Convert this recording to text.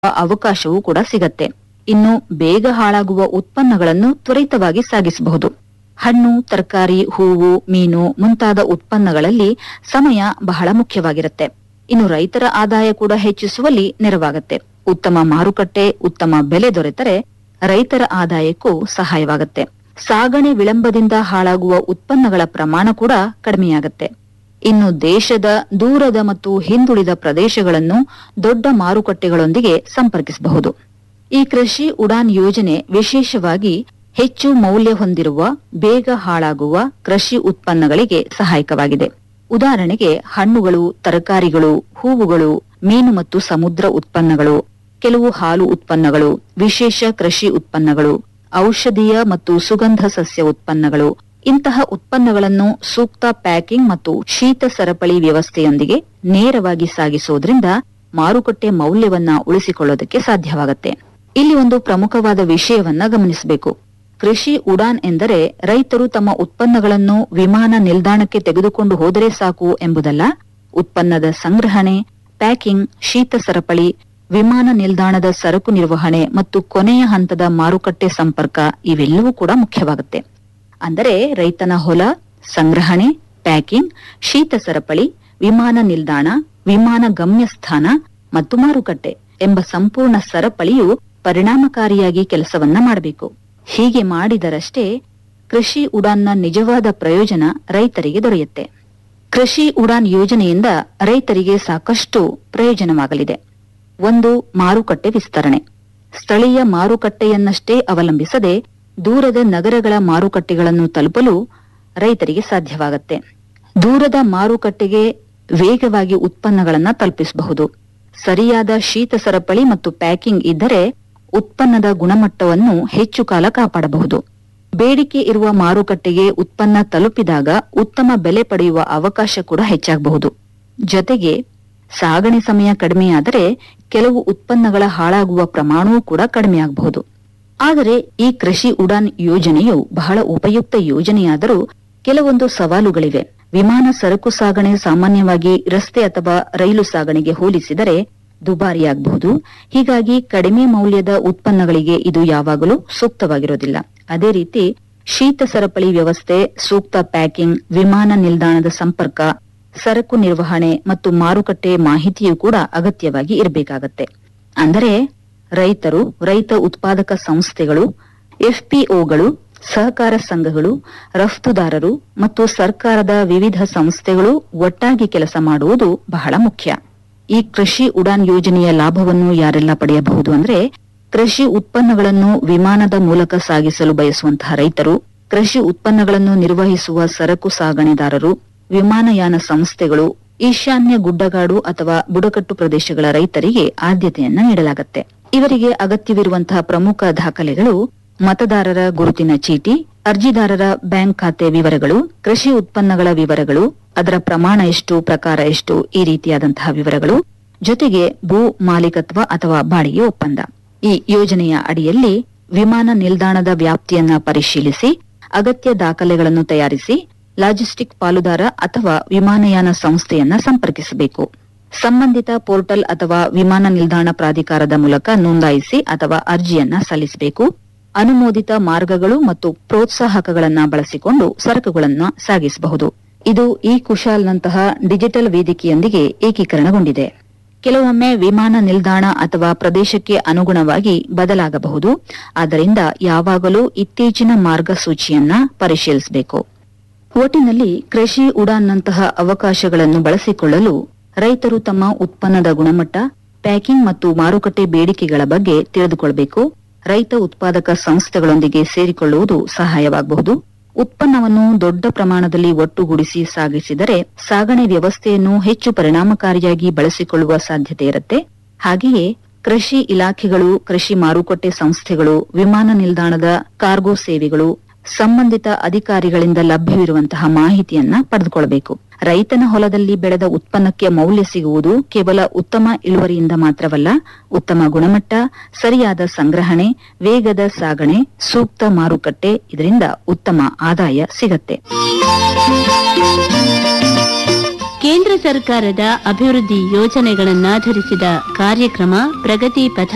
ಅವಕಾಶವೂ ಕೂಡ ಸಿಗತ್ತೆ ಇನ್ನು ಬೇಗ ಹಾಳಾಗುವ ಉತ್ಪನ್ನಗಳನ್ನು ತ್ವರಿತವಾಗಿ ಸಾಗಿಸಬಹುದು ಹಣ್ಣು ತರಕಾರಿ ಹೂವು ಮೀನು ಮುಂತಾದ ಉತ್ಪನ್ನಗಳಲ್ಲಿ ಸಮಯ ಬಹಳ ಮುಖ್ಯವಾಗಿರುತ್ತೆ ಇನ್ನು ರೈತರ ಆದಾಯ ಕೂಡ ಹೆಚ್ಚಿಸುವಲ್ಲಿ ನೆರವಾಗತ್ತೆ ಉತ್ತಮ ಮಾರುಕಟ್ಟೆ ಉತ್ತಮ ಬೆಲೆ ದೊರೆತರೆ ರೈತರ ಆದಾಯಕ್ಕೂ ಸಹಾಯವಾಗತ್ತೆ ಸಾಗಣೆ ವಿಳಂಬದಿಂದ ಹಾಳಾಗುವ ಉತ್ಪನ್ನಗಳ ಪ್ರಮಾಣ ಕೂಡ ಕಡಿಮೆಯಾಗತ್ತೆ ಇನ್ನು ದೇಶದ ದೂರದ ಮತ್ತು ಹಿಂದುಳಿದ ಪ್ರದೇಶಗಳನ್ನು ದೊಡ್ಡ ಮಾರುಕಟ್ಟೆಗಳೊಂದಿಗೆ ಸಂಪರ್ಕಿಸಬಹುದು ಈ ಕೃಷಿ ಉಡಾನ್ ಯೋಜನೆ ವಿಶೇಷವಾಗಿ ಹೆಚ್ಚು ಮೌಲ್ಯ ಹೊಂದಿರುವ ಬೇಗ ಹಾಳಾಗುವ ಕೃಷಿ ಉತ್ಪನ್ನಗಳಿಗೆ ಸಹಾಯಕವಾಗಿದೆ ಉದಾಹರಣೆಗೆ ಹಣ್ಣುಗಳು ತರಕಾರಿಗಳು ಹೂವುಗಳು ಮೀನು ಮತ್ತು ಸಮುದ್ರ ಉತ್ಪನ್ನಗಳು ಕೆಲವು ಹಾಲು ಉತ್ಪನ್ನಗಳು ವಿಶೇಷ ಕೃಷಿ ಉತ್ಪನ್ನಗಳು ಔಷಧೀಯ ಮತ್ತು ಸುಗಂಧ ಸಸ್ಯ ಉತ್ಪನ್ನಗಳು ಇಂತಹ ಉತ್ಪನ್ನಗಳನ್ನು ಸೂಕ್ತ ಪ್ಯಾಕಿಂಗ್ ಮತ್ತು ಶೀತ ಸರಪಳಿ ವ್ಯವಸ್ಥೆಯೊಂದಿಗೆ ನೇರವಾಗಿ ಸಾಗಿಸೋದ್ರಿಂದ ಮಾರುಕಟ್ಟೆ ಮೌಲ್ಯವನ್ನ ಉಳಿಸಿಕೊಳ್ಳೋದಕ್ಕೆ ಸಾಧ್ಯವಾಗುತ್ತೆ ಇಲ್ಲಿ ಒಂದು ಪ್ರಮುಖವಾದ ವಿಷಯವನ್ನ ಗಮನಿಸಬೇಕು ಕೃಷಿ ಉಡಾನ್ ಎಂದರೆ ರೈತರು ತಮ್ಮ ಉತ್ಪನ್ನಗಳನ್ನು ವಿಮಾನ ನಿಲ್ದಾಣಕ್ಕೆ ತೆಗೆದುಕೊಂಡು ಹೋದರೆ ಸಾಕು ಎಂಬುದಲ್ಲ ಉತ್ಪನ್ನದ ಸಂಗ್ರಹಣೆ ಪ್ಯಾಕಿಂಗ್ ಶೀತ ಸರಪಳಿ ವಿಮಾನ ನಿಲ್ದಾಣದ ಸರಕು ನಿರ್ವಹಣೆ ಮತ್ತು ಕೊನೆಯ ಹಂತದ ಮಾರುಕಟ್ಟೆ ಸಂಪರ್ಕ ಇವೆಲ್ಲವೂ ಕೂಡ ಮುಖ್ಯವಾಗುತ್ತೆ ಅಂದರೆ ರೈತನ ಹೊಲ ಸಂಗ್ರಹಣೆ ಪ್ಯಾಕಿಂಗ್ ಶೀತ ಸರಪಳಿ ವಿಮಾನ ನಿಲ್ದಾಣ ವಿಮಾನ ಗಮ್ಯಸ್ಥಾನ ಮತ್ತು ಮಾರುಕಟ್ಟೆ ಎಂಬ ಸಂಪೂರ್ಣ ಸರಪಳಿಯು ಪರಿಣಾಮಕಾರಿಯಾಗಿ ಕೆಲಸವನ್ನ ಮಾಡಬೇಕು ಹೀಗೆ ಮಾಡಿದರಷ್ಟೇ ಕೃಷಿ ಉಡಾನ್ನ ನಿಜವಾದ ಪ್ರಯೋಜನ ರೈತರಿಗೆ ದೊರೆಯುತ್ತೆ ಕೃಷಿ ಉಡಾನ್ ಯೋಜನೆಯಿಂದ ರೈತರಿಗೆ ಸಾಕಷ್ಟು ಪ್ರಯೋಜನವಾಗಲಿದೆ ಒಂದು ಮಾರುಕಟ್ಟೆ ವಿಸ್ತರಣೆ ಸ್ಥಳೀಯ ಮಾರುಕಟ್ಟೆಯನ್ನಷ್ಟೇ ಅವಲಂಬಿಸದೆ ದೂರದ ನಗರಗಳ ಮಾರುಕಟ್ಟೆಗಳನ್ನು ತಲುಪಲು ರೈತರಿಗೆ ಸಾಧ್ಯವಾಗತ್ತೆ ದೂರದ ಮಾರುಕಟ್ಟೆಗೆ ವೇಗವಾಗಿ ಉತ್ಪನ್ನಗಳನ್ನ ತಲುಪಿಸಬಹುದು ಸರಿಯಾದ ಶೀತ ಸರಪಳಿ ಮತ್ತು ಪ್ಯಾಕಿಂಗ್ ಇದ್ದರೆ ಉತ್ಪನ್ನದ ಗುಣಮಟ್ಟವನ್ನು ಹೆಚ್ಚು ಕಾಲ ಕಾಪಾಡಬಹುದು ಬೇಡಿಕೆ ಇರುವ ಮಾರುಕಟ್ಟೆಗೆ ಉತ್ಪನ್ನ ತಲುಪಿದಾಗ ಉತ್ತಮ ಬೆಲೆ ಪಡೆಯುವ ಅವಕಾಶ ಕೂಡ ಹೆಚ್ಚಾಗಬಹುದು ಜೊತೆಗೆ ಸಾಗಣೆ ಸಮಯ ಕಡಿಮೆಯಾದರೆ ಕೆಲವು ಉತ್ಪನ್ನಗಳ ಹಾಳಾಗುವ ಪ್ರಮಾಣವೂ ಕೂಡ ಕಡಿಮೆಯಾಗಬಹುದು ಆದರೆ ಈ ಕೃಷಿ ಉಡಾನ್ ಯೋಜನೆಯು ಬಹಳ ಉಪಯುಕ್ತ ಯೋಜನೆಯಾದರೂ ಕೆಲವೊಂದು ಸವಾಲುಗಳಿವೆ ವಿಮಾನ ಸರಕು ಸಾಗಣೆ ಸಾಮಾನ್ಯವಾಗಿ ರಸ್ತೆ ಅಥವಾ ರೈಲು ಸಾಗಣೆಗೆ ಹೋಲಿಸಿದರೆ ದುಬಾರಿಯಾಗಬಹುದು ಹೀಗಾಗಿ ಕಡಿಮೆ ಮೌಲ್ಯದ ಉತ್ಪನ್ನಗಳಿಗೆ ಇದು ಯಾವಾಗಲೂ ಸೂಕ್ತವಾಗಿರೋದಿಲ್ಲ ಅದೇ ರೀತಿ ಶೀತ ಸರಪಳಿ ವ್ಯವಸ್ಥೆ ಸೂಕ್ತ ಪ್ಯಾಕಿಂಗ್ ವಿಮಾನ ನಿಲ್ದಾಣದ ಸಂಪರ್ಕ ಸರಕು ನಿರ್ವಹಣೆ ಮತ್ತು ಮಾರುಕಟ್ಟೆ ಮಾಹಿತಿಯೂ ಕೂಡ ಅಗತ್ಯವಾಗಿ ಇರಬೇಕಾಗತ್ತೆ ಅಂದರೆ ರೈತರು ರೈತ ಉತ್ಪಾದಕ ಸಂಸ್ಥೆಗಳು ಎಫ್ಪಿಒಗಳು ಸಹಕಾರ ಸಂಘಗಳು ರಫ್ತುದಾರರು ಮತ್ತು ಸರ್ಕಾರದ ವಿವಿಧ ಸಂಸ್ಥೆಗಳು ಒಟ್ಟಾಗಿ ಕೆಲಸ ಮಾಡುವುದು ಬಹಳ ಮುಖ್ಯ ಈ ಕೃಷಿ ಉಡಾನ್ ಯೋಜನೆಯ ಲಾಭವನ್ನು ಯಾರೆಲ್ಲ ಪಡೆಯಬಹುದು ಅಂದ್ರೆ ಕೃಷಿ ಉತ್ಪನ್ನಗಳನ್ನು ವಿಮಾನದ ಮೂಲಕ ಸಾಗಿಸಲು ಬಯಸುವಂತಹ ರೈತರು ಕೃಷಿ ಉತ್ಪನ್ನಗಳನ್ನು ನಿರ್ವಹಿಸುವ ಸರಕು ಸಾಗಣೆದಾರರು ವಿಮಾನಯಾನ ಸಂಸ್ಥೆಗಳು ಈಶಾನ್ಯ ಗುಡ್ಡಗಾಡು ಅಥವಾ ಬುಡಕಟ್ಟು ಪ್ರದೇಶಗಳ ರೈತರಿಗೆ ಆದ್ಯತೆಯನ್ನ ನೀಡಲಾಗುತ್ತೆ ಇವರಿಗೆ ಅಗತ್ಯವಿರುವಂತಹ ಪ್ರಮುಖ ದಾಖಲೆಗಳು ಮತದಾರರ ಗುರುತಿನ ಚೀಟಿ ಅರ್ಜಿದಾರರ ಬ್ಯಾಂಕ್ ಖಾತೆ ವಿವರಗಳು ಕೃಷಿ ಉತ್ಪನ್ನಗಳ ವಿವರಗಳು ಅದರ ಪ್ರಮಾಣ ಎಷ್ಟು ಪ್ರಕಾರ ಎಷ್ಟು ಈ ರೀತಿಯಾದಂತಹ ವಿವರಗಳು ಜೊತೆಗೆ ಭೂ ಮಾಲೀಕತ್ವ ಅಥವಾ ಬಾಡಿಗೆ ಒಪ್ಪಂದ ಈ ಯೋಜನೆಯ ಅಡಿಯಲ್ಲಿ ವಿಮಾನ ನಿಲ್ದಾಣದ ವ್ಯಾಪ್ತಿಯನ್ನ ಪರಿಶೀಲಿಸಿ ಅಗತ್ಯ ದಾಖಲೆಗಳನ್ನು ತಯಾರಿಸಿ ಲಾಜಿಸ್ಟಿಕ್ ಪಾಲುದಾರ ಅಥವಾ ವಿಮಾನಯಾನ ಸಂಸ್ಥೆಯನ್ನ ಸಂಪರ್ಕಿಸಬೇಕು ಸಂಬಂಧಿತ ಪೋರ್ಟಲ್ ಅಥವಾ ವಿಮಾನ ನಿಲ್ದಾಣ ಪ್ರಾಧಿಕಾರದ ಮೂಲಕ ನೋಂದಾಯಿಸಿ ಅಥವಾ ಅರ್ಜಿಯನ್ನ ಸಲ್ಲಿಸಬೇಕು ಅನುಮೋದಿತ ಮಾರ್ಗಗಳು ಮತ್ತು ಪ್ರೋತ್ಸಾಹಕಗಳನ್ನ ಬಳಸಿಕೊಂಡು ಸರಕುಗಳನ್ನ ಸಾಗಿಸಬಹುದು ಇದು ಈ ಕುಶಾಲ್ನಂತಹ ಡಿಜಿಟಲ್ ವೇದಿಕೆಯೊಂದಿಗೆ ಏಕೀಕರಣಗೊಂಡಿದೆ ಕೆಲವೊಮ್ಮೆ ವಿಮಾನ ನಿಲ್ದಾಣ ಅಥವಾ ಪ್ರದೇಶಕ್ಕೆ ಅನುಗುಣವಾಗಿ ಬದಲಾಗಬಹುದು ಆದ್ದರಿಂದ ಯಾವಾಗಲೂ ಇತ್ತೀಚಿನ ಮಾರ್ಗಸೂಚಿಯನ್ನ ಪರಿಶೀಲಿಸಬೇಕು ಒಟ್ಟಿನಲ್ಲಿ ಕೃಷಿ ಉಡಾನ್ನಂತಹ ಅವಕಾಶಗಳನ್ನು ಬಳಸಿಕೊಳ್ಳಲು ರೈತರು ತಮ್ಮ ಉತ್ಪನ್ನದ ಗುಣಮಟ್ಟ ಪ್ಯಾಕಿಂಗ್ ಮತ್ತು ಮಾರುಕಟ್ಟೆ ಬೇಡಿಕೆಗಳ ಬಗ್ಗೆ ತಿಳಿದುಕೊಳ್ಳಬೇಕು ರೈತ ಉತ್ಪಾದಕ ಸಂಸ್ಥೆಗಳೊಂದಿಗೆ ಸೇರಿಕೊಳ್ಳುವುದು ಸಹಾಯವಾಗಬಹುದು ಉತ್ಪನ್ನವನ್ನು ದೊಡ್ಡ ಪ್ರಮಾಣದಲ್ಲಿ ಒಟ್ಟುಗೂಡಿಸಿ ಸಾಗಿಸಿದರೆ ಸಾಗಣೆ ವ್ಯವಸ್ಥೆಯನ್ನು ಹೆಚ್ಚು ಪರಿಣಾಮಕಾರಿಯಾಗಿ ಬಳಸಿಕೊಳ್ಳುವ ಸಾಧ್ಯತೆ ಇರುತ್ತೆ ಹಾಗೆಯೇ ಕೃಷಿ ಇಲಾಖೆಗಳು ಕೃಷಿ ಮಾರುಕಟ್ಟೆ ಸಂಸ್ಥೆಗಳು ವಿಮಾನ ನಿಲ್ದಾಣದ ಕಾರ್ಗೋ ಸೇವೆಗಳು ಸಂಬಂಧಿತ ಅಧಿಕಾರಿಗಳಿಂದ ಲಭ್ಯವಿರುವಂತಹ ಮಾಹಿತಿಯನ್ನ ಪಡೆದುಕೊಳ್ಳಬೇಕು ರೈತನ ಹೊಲದಲ್ಲಿ ಬೆಳೆದ ಉತ್ಪನ್ನಕ್ಕೆ ಮೌಲ್ಯ ಸಿಗುವುದು ಕೇವಲ ಉತ್ತಮ ಇಳುವರಿಯಿಂದ ಮಾತ್ರವಲ್ಲ ಉತ್ತಮ ಗುಣಮಟ್ಟ ಸರಿಯಾದ ಸಂಗ್ರಹಣೆ ವೇಗದ ಸಾಗಣೆ ಸೂಕ್ತ ಮಾರುಕಟ್ಟೆ ಇದರಿಂದ ಉತ್ತಮ ಆದಾಯ ಸಿಗತ್ತೆ ಕೇಂದ್ರ ಸರ್ಕಾರದ ಅಭಿವೃದ್ಧಿ ಯೋಜನೆಗಳನ್ನಾಧರಿಸಿದ ಕಾರ್ಯಕ್ರಮ ಪ್ರಗತಿ ಪಥ